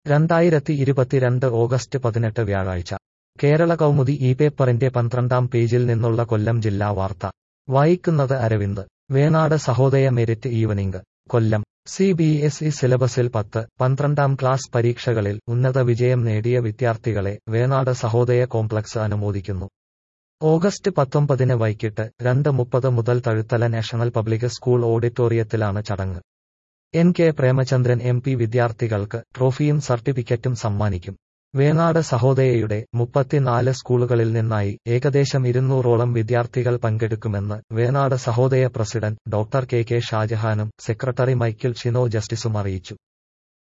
രണ്ടായിരത്തി ഇരുപത്തിരണ്ട് ഓഗസ്റ്റ് പതിനെട്ട് വ്യാഴാഴ്ച കേരള കൗമുദി ഈ പേപ്പറിന്റെ പന്ത്രണ്ടാം പേജിൽ നിന്നുള്ള കൊല്ലം ജില്ലാ വാർത്ത വായിക്കുന്നത് Aravind Venad Sahodaya merit evening Kollam C B S E സിലബസിൽ പത്ത് പന്ത്രണ്ടാം ക്ലാസ് പരീക്ഷകളിൽ ഉന്നത വിജയം നേടിയ വിദ്യാർത്ഥികളെ വേണാട് സഹോദയ കോംപ്ലക്സ് അനുമോദിക്കുന്നു ഓഗസ്റ്റ് പത്തൊമ്പതിന് വൈകിട്ട് രണ്ട് മുപ്പത് മുതൽ തഴുത്തല നാഷണൽ പബ്ലിക് സ്കൂൾ ഓഡിറ്റോറിയത്തിലാണ് ചടങ്ങ് N K Premachandran M P വിദ്യാർത്ഥികൾക്ക് ട്രോഫിയും സർട്ടിഫിക്കറ്റും സമ്മാനിക്കും വേണാട് സഹോദയയുടെ മുപ്പത്തിനാല് സ്കൂളുകളിൽ നിന്നായി ഏകദേശം ഇരുന്നൂറോളം വിദ്യാർത്ഥികൾ പങ്കെടുക്കുമെന്ന് Venad Sahodaya president doctor K K ഷാജഹാനും സെക്രട്ടറി മൈക്കിൾ ഷിനോ ജസ്റ്റിസും അറിയിച്ചു